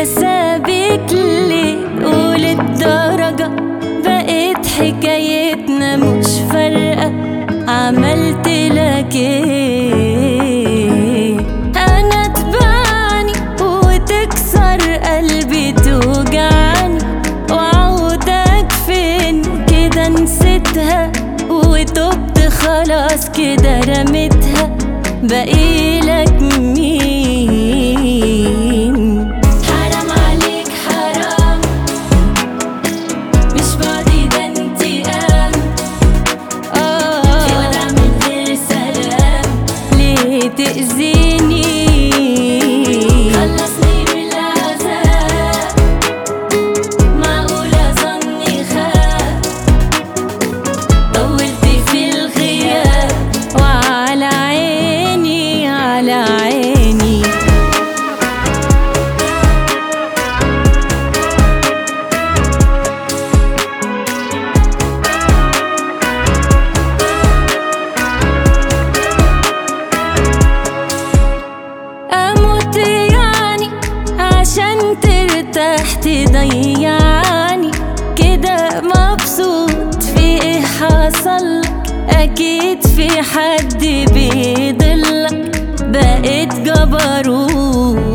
بسابك ليه وللدرجة بقيت حكايتنا مش فارقة عملت لك ايه انا تبعني وتكسر قلبي توجعني وعودك فين كده نسيتها وتبت خلاص كده رميتها بقيلك مين حرام عليك حرام مش بعدي ده انتقام في وداع من غير سلام ليه تأذيني خلصني بالعذاب معقولة ظني خاب طولت في الغياب وعلى عيني على عيني أموت يعني عشان ترتاح تضيعني كده مبسوط في ايه حصلك أكيد في حد بيضلك بقيت جبروت